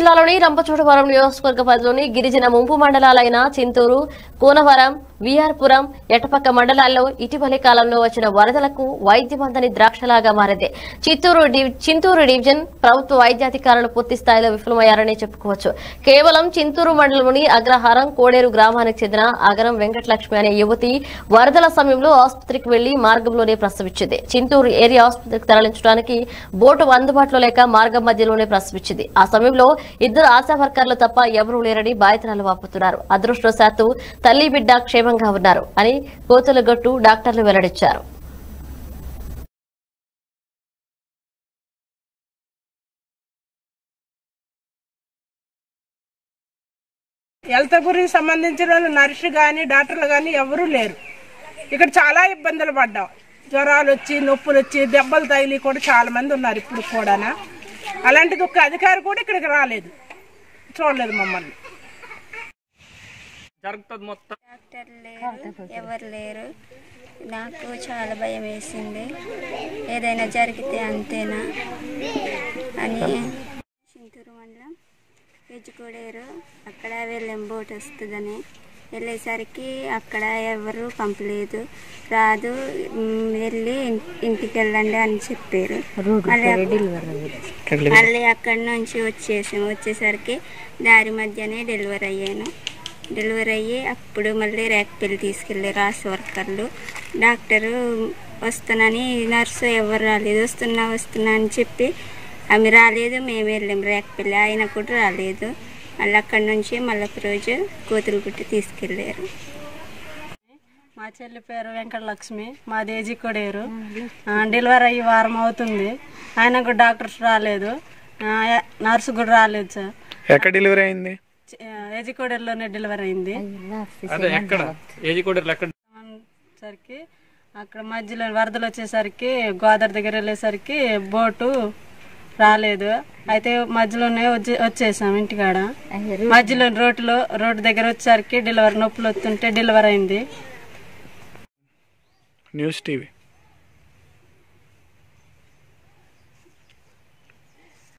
జిల్లాలోని రంపచోడవరం నియోజకవర్గ పరిధిలోని గిరిజన ముంపు మండలాలైన చింతూరు కూనవరం విఆర్పురం ఎటపక్క మండలాల్లో ఇటీవలి కాలంలో వచ్చిన వరదలకు వైద్యం అందని ద్రాక్షలాగా మారింది చిత్తూరు డివ్- చింతూరు డివిజన్ ప్రభుత్వ వైద్యాధికారులు పూర్తి స్థాయిలో విఫలమయ్యారని చెప్పుకోవచ్చు కేవలం చింతూరు మండలంలోని అగ్రహారం కోడేరు గ్రామానికి చెందిన అగరం వెంకటలక్ష్మి అనే యువతి వరదల సమయంలో ఆసుపత్రికి వెళ్లి మార్గంలోనే ప్రసవించింది చింతూరు ఏరియా ఆసుపత్రికి తరలించడానికి బోటు అందుబాటులో లేక మార్గం మధ్యలోనే ప్రసవించింది ఆ సమయంలో ఇద్దరు ఆశా వర్కర్లు తప్ప ఎవరూ లేరని బాధితురాలు వాపుతున్నారు అదృష్టవశాత్తు తల్లి బిడ్డ క్షేమంగా ఉన్నారు అని కోతులగట్టు డాక్టర్లు వెల్లడించారు హెల్త్ గురించి సంబంధించిన వాళ్ళు నర్సు కానీ డాక్టర్లు కానీ ఎవరూ లేరు ఇక్కడ చాలా ఇబ్బందులు పడ్డాం జ్వరాలు వచ్చి నొప్పులు వచ్చి దెబ్బలు తగిలి కూడా చాలా మంది ఉన్నారు ఇప్పుడు కూడా అలాంటిది ఒక అధికారి కూడా ఇక్కడికి రాలేదు చూడలేదు మమ్మల్ని జరుగుతుంది మొత్తం డాక్టర్ లేరు ఎవరు లేరు నాకు చాలా భయం వేసింది ఏదైనా జరిగితే అంతేనా అని చింతూరు మండలం ఎజ్జుకోడేరు అక్కడ వెళ్ళాం బోట్ వస్తుందని వెళ్ళేసరికి అక్కడ ఎవరు పంపలేదు రాదు మ్, వెళ్ళి ఇన్- ఇంటికి వెళ్ళండి అని చెప్పారు మళ్ళీ మళ్ళీ అక్కడి నుంచి వచ్చేసాం వచ్చేసరికి దారి మధ్యనే డెలివరీ అయ్యాను డెలివరీ అయ్యి అప్పుడు మళ్ళీ రేకపల్లి తీసుకెళ్ళి రాసి వర్కర్లు డాక్టరు వస్తానని నర్సు ఎవరు రాలేదు వస్తున్నా వస్తున్నా అని చెప్పి ఆమె రాలేదు మేము వెళ్ళాం రేకపల్లి ఆయన కూడా రాలేదు మళ్ళీ అక్కడి నుంచి మళ్ళీ ఒక రోజు కోతులు గుట్టి తీసుకెళ్ళారు మా చెల్లి పేరు వెంకటలక్ష్మి మా దేజీ కొడేరు ఆ, డెలివరీ అయ్యి వారం అవుతుంది ఆయనకు డాక్టర్స్ రాలేదు ఆ, నర్సు కూడా రాలేదు సార్ ఎక్కడ డెలివరీ అయింది ఏజికోడేరులోనే డెలివరీ అయింది అదే ఎక్కడ ఏజీ కోడర్లు ఎక్కడ సరికి అక్కడ మధ్యలో వరదలు వచ్చేసరికి గోదావరి దగ్గర వెళ్ళేసరికి బోటు రాలేదు అయితే మధ్యలోనే వచ్చే- వచ్చేసాం ఇంటికాడ మధ్యలో రోడ్లో రోడ్డు దగ్గర వచ్చేసరికి డెలివరీ నొప్పులు వస్తుంటే డెలివరీ అయింది న్యూస్ టీవీ